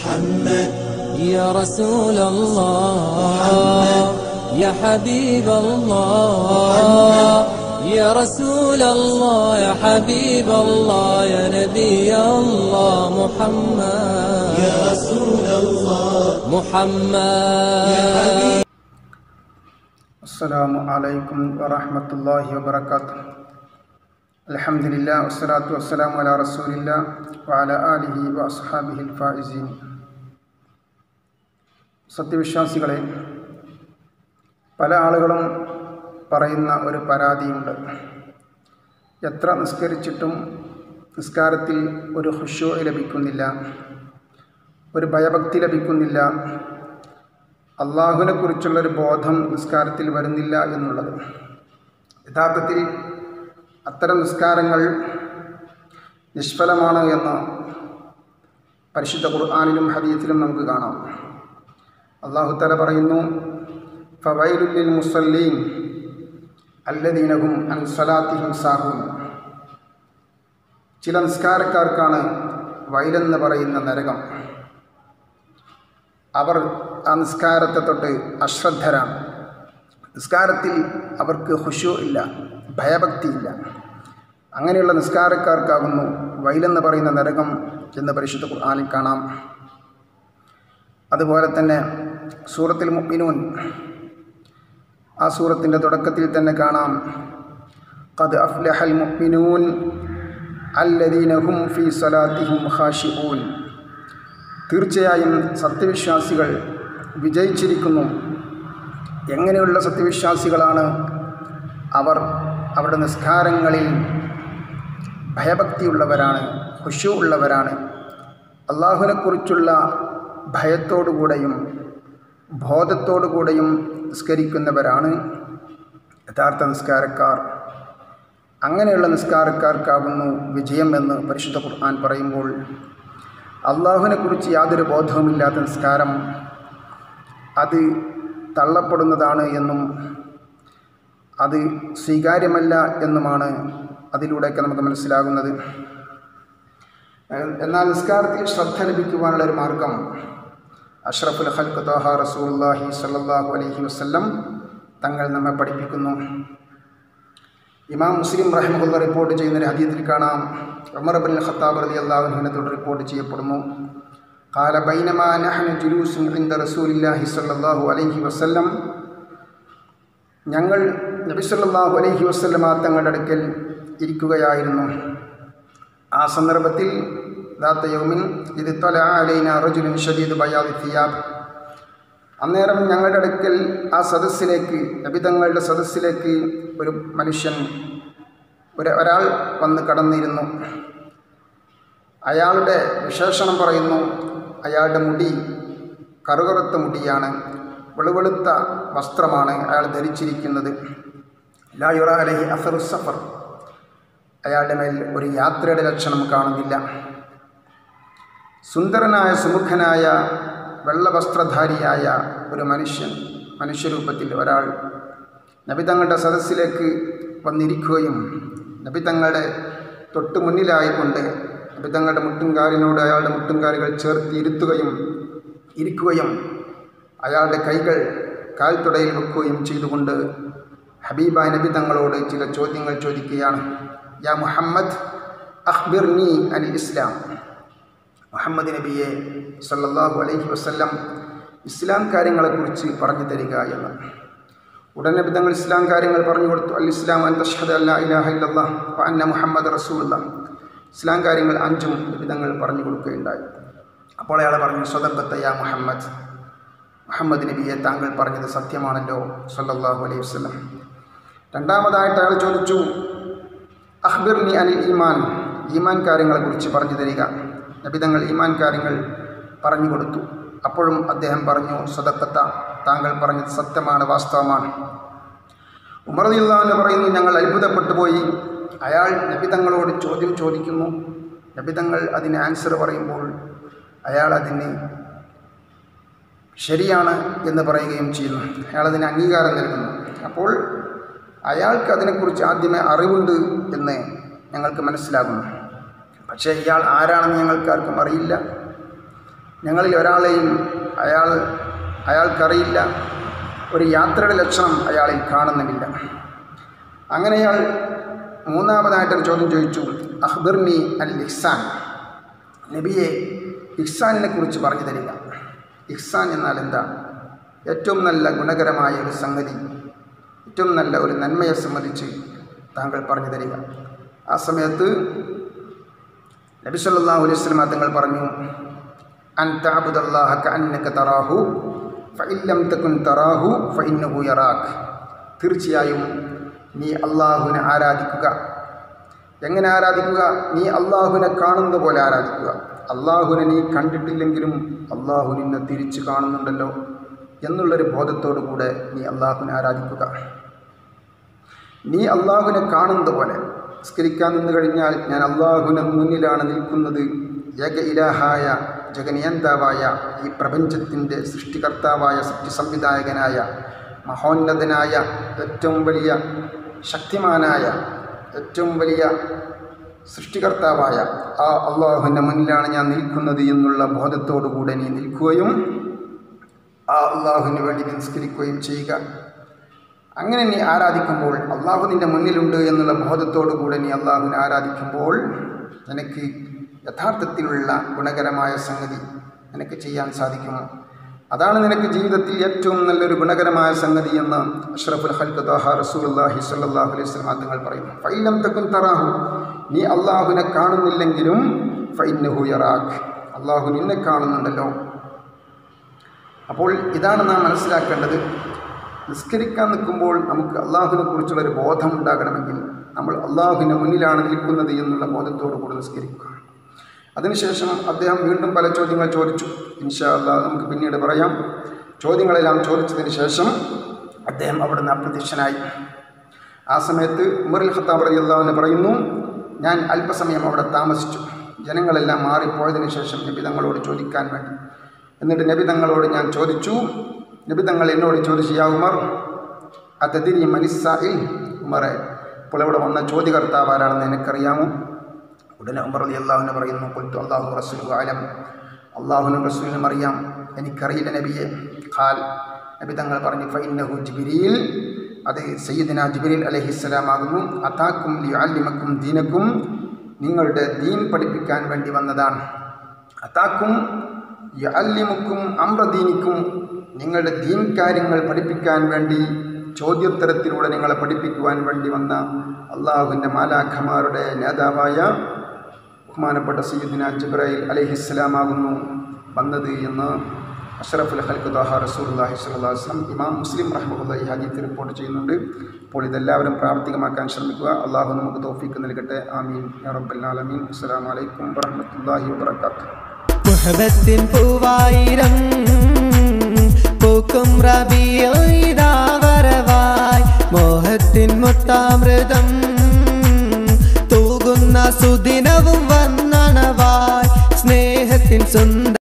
يا رسول الله يا حبيب الله يا رسول الله يا حبيب الله يا نبي الله محمد يا رسول الله محمد السلام عليكم ورحمة الله وبركاته الحمد لله والصلاة والسلام على رسول الله وعلى آله وأصحابه الفائزين സത്യവിശ്വാസികളെ പല ആളുകളും പറയുന്ന ഒരു പരാതിയുണ്ട് എത്ര നിസ്കരിച്ചിട്ടും നിസ്കാരത്തിൽ ഒരു ഹുഷോ ലഭിക്കുന്നില്ല ഒരു ഭയഭക്തി ലഭിക്കുന്നില്ല അള്ളാഹുവിനെ കുറിച്ചുള്ളൊരു ബോധം നിസ്കാരത്തിൽ വരുന്നില്ല എന്നുള്ളത് യഥാർത്ഥത്തിൽ അത്തരം നിസ്കാരങ്ങൾ നിഷ്ഫലമാണ് എന്ന് പരിശുദ്ധ ഖുർആാനിലും ഹദീത്തിലും നമുക്ക് കാണാം അള്ളാഹു തല പറയുന്നു ഫവൈലുല്ലിൽ മുസല്ലീൻ അല്ലദീനഹും അൻ സലാത്തിഹിം സാഹുൻ ചില നിസ്കാരക്കാർക്കാണ് വയലെന്ന് പറയുന്ന നരകം അവർ ആ നിസ്കാരത്തെ തൊട്ട് അശ്രദ്ധരാണ് നിസ്കാരത്തിൽ അവർക്ക് ഹുഷു ഇല്ല ഭയഭക്തിയില്ല അങ്ങനെയുള്ള നിസ്കാരക്കാർക്കാകുന്നു വൈലെന്ന് പറയുന്ന നരകം എന്ന് പരിശുദ്ധ ഖുർആാനിൽ കാണാം അതുപോലെ തന്നെ സൂറത്തിൽ മുഅ്മിനൂൻ ആ സൂറത്തിൻ്റെ തുടക്കത്തിൽ തന്നെ കാണാം ഖദ് അഫ്ലഹൽ മുഅ്മിനൂൻ അല്ലദീനഹും ഫീ സലാത്തിഹിം ഖാശിഊൻ തീർച്ചയായും സത്യവിശ്വാസികൾ വിജയിച്ചിരിക്കുന്നു എങ്ങനെയുള്ള സത്യവിശ്വാസികളാണ് അവർ അവരുടെ നിസ്കാരങ്ങളിൽ ഭയഭക്തിയുള്ളവരാണ് ഹുഷു ഉള്ളവരാണ് അള്ളാഹുവിനെക്കുറിച്ചുള്ള ഭയത്തോടുകൂടെയും ബോധത്തോടുകൂടെയും നിസ്കരിക്കുന്നവരാണ് യഥാർത്ഥ നിസ്കാരക്കാർ അങ്ങനെയുള്ള നിസ്കാരക്കാർക്കാവുന്നു വിജയം എന്ന് പരിശുദ്ധ ഖുർആൻ പറയുമ്പോൾ അള്ളാഹുവിനെക്കുറിച്ച് യാതൊരു ബോധവുമില്ലാത്ത നിസ്കാരം അത് തള്ളപ്പെടുന്നതാണ് എന്നും അത് സ്വീകാര്യമല്ല എന്നുമാണ് അതിലൂടെയൊക്കെ നമുക്ക് മനസ്സിലാകുന്നത് എന്നാൽ നിസ്കാരത്തിൽ ശ്രദ്ധ ലഭിക്കുവാനുള്ള ഒരു മാർഗം അഷ്റഫുൽ ഹൽക്ക് തോഹ റസൂല്ലാഹി സല്ലാഹു അലൈഹി വസ്ല്ലം തങ്ങൾ നമ്മെ പഠിപ്പിക്കുന്നു ഇമാം മുസ്ലിം റഹിമുള്ള റിപ്പോർട്ട് ചെയ്യുന്ന ഒരു ഹദീത്തിൽ കാണാം ഉമർ ബിൻ ഖത്താബ് റലി അള്ളാഹുവിനത്തോട് റിപ്പോർട്ട് ചെയ്യപ്പെടുന്നു قال بينما نحن جلوس عند رسول الله صلى الله عليه وسلم ഞങ്ങൾ നബി സല്ലല്ലാഹു അലൈഹി വസല്ലമ തങ്ങളുടെ അടുക്കൽ ഇരിക്കുകയായിരുന്നു ആ സന്ദർഭത്തിൽ ദാത്ത യൗമിൻ ഇത് തൊല അലൈന റജുലിൻ ഷദീദ് ബയാദ് തിയാബ് അന്നേരം ഞങ്ങളുടെ അടുക്കൽ ആ സദസ്സിലേക്ക് നബിതങ്ങളുടെ സദസ്സിലേക്ക് ഒരു മനുഷ്യൻ ഒരു ഒരാൾ വന്ന് കടന്നിരുന്നു അയാളുടെ വിശേഷണം പറയുന്നു അയാളുടെ മുടി കറുകറുത്ത മുടിയാണ് വെളുവെളുത്ത വസ്ത്രമാണ് അയാൾ ധരിച്ചിരിക്കുന്നത് ലായുറ അലഹി അസറു സഫർ അയാളുടെ മേൽ ഒരു യാത്രയുടെ ലക്ഷണം കാണുന്നില്ല സുന്ദരനായ സുമുഖനായ വെള്ളവസ്ത്രധാരിയായ ഒരു മനുഷ്യൻ മനുഷ്യരൂപത്തിൽ ഒരാൾ നബിതങ്ങളുടെ സദസ്സിലേക്ക് വന്നിരിക്കുകയും നബിതങ്ങളുടെ തൊട്ട് മുന്നിലായിക്കൊണ്ട് നബിതങ്ങളുടെ മുട്ടുംകാലിനോട് അയാളുടെ മുട്ടുംകാലുകൾ ചേർത്ത് ഇരുത്തുകയും ഇരിക്കുകയും അയാളുടെ കൈകൾ കാൽത്തുടയിൽ വെക്കുകയും ചെയ്തുകൊണ്ട് ഹബീബായ നബി തങ്ങളോട് ചില ചോദ്യങ്ങൾ ചോദിക്കുകയാണ് യാ മുഹമ്മദ് അഖ്ബിർനി അൽ ഇസ്ലാം മുഹമ്മദ് നബിയെ സല്ലല്ലാഹു അലൈഹി വസല്ലം ഇസ്ലാം കാര്യങ്ങളെക്കുറിച്ച് പറഞ്ഞു തരിക എന്ന് ഉടൻ നബി തങ്ങൾ ഇസ്ലാം കാര്യങ്ങൾ പറഞ്ഞു കൊടുത്തു അൽ ഇസ്ലാം അൻ തഷ്ഹദ് അല്ലാ ഇലാഹ ഇല്ലല്ലാഹ് വ അന്ന മുഹമ്മദ് റസൂലുള്ള ഇസ്ലാം കാര്യങ്ങൾ അഞ്ചും നബി തങ്ങൾ പറഞ്ഞു കൊടുക്കുകയുണ്ടായി അപ്പോൾ അയാൾ പറഞ്ഞു സ്വതബത്ത യാ മുഹമ്മദ് മുഹമ്മദ് നബിയെ താങ്കൾ പറഞ്ഞത് സത്യമാണല്ലോ സല്ലല്ലാഹു അലൈഹി വസല്ലം രണ്ടാമതായിട്ട് അയാൾ ചോദിച്ചു അഹ്ബിർനി അനിൽ ഈമാൻ ഈമാൻ കാര്യങ്ങളെക്കുറിച്ച് പറഞ്ഞു തരിക നബിതങ്ങൾ ഈമാൻ കാര്യങ്ങൾ പറഞ്ഞു കൊടുത്തു അപ്പോഴും അദ്ദേഹം പറഞ്ഞു സദക്കത്ത താങ്കൾ പറഞ്ഞത് സത്യമാണ് വാസ്തവമാണ് ഉമർ എന്ന് പറയുന്നു ഞങ്ങൾ അത്ഭുതപ്പെട്ടു പോയി അയാൾ നബിതങ്ങളോട് ചോദ്യം ചോദിക്കുന്നു നബിതങ്ങൾ അതിന് ആൻസർ പറയുമ്പോൾ അയാൾ അതിന് ശരിയാണ് എന്ന് പറയുകയും ചെയ്യുന്നു അയാൾ അതിന് അംഗീകാരം നൽകുന്നു അപ്പോൾ അയാൾക്ക് അതിനെക്കുറിച്ച് ആദ്യമേ അറിവുണ്ട് എന്ന് ഞങ്ങൾക്ക് മനസ്സിലാകുന്നു പക്ഷേ ഇയാൾ ആരാണെന്ന് ഞങ്ങൾക്കാർക്കും അറിയില്ല ഞങ്ങളിൽ ഒരാളെയും അയാൾ അയാൾക്കറിയില്ല ഒരു യാത്രയുടെ ലക്ഷണം അയാളിൽ കാണുന്നുമില്ല അങ്ങനെ അയാൾ മൂന്നാമതായിട്ടൊരു ചോദ്യം ചോദിച്ചു അഹ്ബിർനി അൽ ഇഹ്സാൻ നബിയെ ഇഹ്സാനിനെ കുറിച്ച് പറഞ്ഞു തരിക ഇഹ്സാൻ എന്നാൽ എന്താ ഏറ്റവും നല്ല ഗുണകരമായ ഒരു സംഗതി ഏറ്റവും നല്ല ഒരു നന്മയെ സംബന്ധിച്ച് താങ്കൾ പറഞ്ഞു തരിക ആ സമയത്ത് നബി സല്ലല്ലാഹു അലൈഹി വസല്ലം തങ്ങൾ പറഞ്ഞു അൻ തഅബുദല്ലാഹ കഅന്നക തറാഹു ഫഇല്ലം തകുൻ തറാഹു ഫഇന്നഹു യറാക് തീർച്ചയായും നീ അള്ളാഹുവിനെ ആരാധിക്കുക എങ്ങനെ ആരാധിക്കുക നീ അള്ളാഹുവിനെ കാണുന്ന പോലെ ആരാധിക്കുക അള്ളാഹുവിനെ നീ കണ്ടിട്ടില്ലെങ്കിലും അള്ളാഹു നിന്നെ തിരിച്ചു കാണുന്നുണ്ടല്ലോ എന്നുള്ളൊരു ബോധത്തോടു കൂടെ നീ അള്ളാഹുവിനെ ആരാധിക്കുക നീ അള്ളാഹുവിനെ കാണുന്നത് പോലെ സ്കരിക്കാൻ നിന്ന് കഴിഞ്ഞാൽ ഞാൻ അള്ളാഹുവിന് മുന്നിലാണ് നിൽക്കുന്നത് ഏക ഇലാഹായ ജഗനിയന്താവായ ഈ പ്രപഞ്ചത്തിൻ്റെ സൃഷ്ടികർത്താവായ സൃഷ്ടി സംവിധായകനായ മഹോന്നതനായ ഏറ്റവും വലിയ ശക്തിമാനായ ഏറ്റവും വലിയ സൃഷ്ടികർത്താവായ ആ അള്ളാഹുവിൻ്റെ മുന്നിലാണ് ഞാൻ നിൽക്കുന്നത് എന്നുള്ള ബോധത്തോടു കൂടെ നീ നിൽക്കുകയും ആ അള്ളാഹുവിന് വേണ്ടി നിസ്കരിക്കുകയും ചെയ്യുക അങ്ങനെ നീ ആരാധിക്കുമ്പോൾ അള്ളാഹു നിൻ്റെ മുന്നിലുണ്ട് എന്നുള്ള ബോധത്തോടു കൂടെ നീ അള്ളാഹുവിനെ ആരാധിക്കുമ്പോൾ നിനക്ക് യഥാർത്ഥത്തിലുള്ള ഗുണകരമായ സംഗതി നിനക്ക് ചെയ്യാൻ സാധിക്കും അതാണ് നിനക്ക് ജീവിതത്തിൽ ഏറ്റവും നല്ലൊരു ഗുണകരമായ സംഗതി എന്ന് അഷ്റഫുൽ ഹൽക്ക് ദോഹ റസൂലുള്ളാഹി സ്വല്ലല്ലാഹു അലൈഹി വസല്ലം തങ്ങൾ പറയുന്നു ഫൈലം തക്കുൻ തറാഹു നീ അള്ളാഹുവിനെ കാണുന്നില്ലെങ്കിലും ഫൈന്നഹു യറാഖ് അള്ളാഹു നിന്നെ കാണുന്നുണ്ടല്ലോ അപ്പോൾ ഇതാണ് നാം മനസ്സിലാക്കേണ്ടത് നിസ്കരിക്കാൻ നിൽക്കുമ്പോൾ നമുക്ക് അള്ളാഹുവിനെ കുറിച്ചുള്ളൊരു ബോധം ഉണ്ടാകണമെങ്കിൽ നമ്മൾ അള്ളാഹുവിൻ്റെ മുന്നിലാണ് നിൽക്കുന്നത് എന്നുള്ള ബോധത്തോടു കൂടി നിസ്കരിക്കുക അതിനുശേഷം അദ്ദേഹം വീണ്ടും പല ചോദ്യങ്ങൾ ചോദിച്ചു ഇൻഷാ അള്ളാഹ് നമുക്ക് പിന്നീട് പറയാം ചോദ്യങ്ങളെല്ലാം ചോദിച്ചതിന് ശേഷം അദ്ദേഹം അവിടുന്ന് അപ്രത്യക്ഷനായി ആ സമയത്ത് ഉമറുൽ ഖത്താബ് റലി അള്ളാഹുവിന് പറയുന്നു ഞാൻ അല്പസമയം അവിടെ താമസിച്ചു ജനങ്ങളെല്ലാം മാറിപ്പോയതിനു ശേഷം നബി തങ്ങളോട് ചോദിക്കാൻ വേണ്ടി എന്നിട്ട് നബി തങ്ങളോട് ഞാൻ ചോദിച്ചു നബി തങ്ങൾ എന്നോട് ചോദിച്ചു യാ ഉമർ അതതിരി മനിസായിൽ ഉമറെ ഇപ്പോൾ ഇവിടെ വന്ന ചോദ്യകർത്താവ് ആരാണെന്ന് എനിക്കറിയാമോ ഉടനെ ഉമർ അലി അള്ളാഹുവിനെ പറയുന്നു കൊൽത്തു അള്ളാഹു റസൂൽ ആലം അള്ളാഹുനും റസൂലിനും അറിയാം എനിക്കറിയില്ല നബിയെ ഖാൽ നബി തങ്ങൾ പറഞ്ഞു ഫൈനഹു ജിബിരിയിൽ അത് സയ്യിദിന ജിബിരിൽ അലഹിസ്സലാം ആകുന്നു അതാക്കും ലിയാലിമക്കും ദീനക്കും നിങ്ങളുടെ ദീൻ പഠിപ്പിക്കാൻ വേണ്ടി വന്നതാണ് അതാക്കും യഅല്ലിമുക്കും അമ്രദീനിക്കും നിങ്ങളുടെ ദീൻ കാര്യങ്ങൾ പഠിപ്പിക്കാൻ വേണ്ടി ചോദ്യോത്തരത്തിലൂടെ നിങ്ങളെ പഠിപ്പിക്കുവാൻ വേണ്ടി വന്ന അള്ളാഹുവിൻ്റെ മാലാഖമാരുടെ നേതാവായ ബഹുമാനപ്പെട്ട സയ്യിദിന ജിബ്രായിൽ അലഹിസ്സലാമാകുന്നു വന്നത് എന്ന് അഷറഫുൽ ഹൽക്ക് ദാഹ റസൂലുള്ളാഹി സ്വല്ലല്ലാഹു അലൈഹി വസല്ലം ഇമാം മുസ്ലിം റഹ്മത്തുള്ളാഹി ഹദീത്ത് റിപ്പോർട്ട് ചെയ്യുന്നുണ്ട് അപ്പോൾ ഇതെല്ലാവരും പ്രാവർത്തികമാക്കാൻ ശ്രമിക്കുക അള്ളാഹു നമുക്ക് തൗഫീക്ക് നൽകട്ടെ ആമീൻ യാ റബ്ബൽ ആലമീൻ അസ്സലാമു അലൈക്കും വറഹ്മത്തുള്ളാഹി വബറകാതുഹു മുഹബത്തിൻ പൂവായിരം പൂക്കും റബിയായി മോഹത്തിൻ മുത്താമൃതം തൂകുന്ന സുദിനവും വന്നണവായി സ്നേഹത്തിൻ സുന്ദര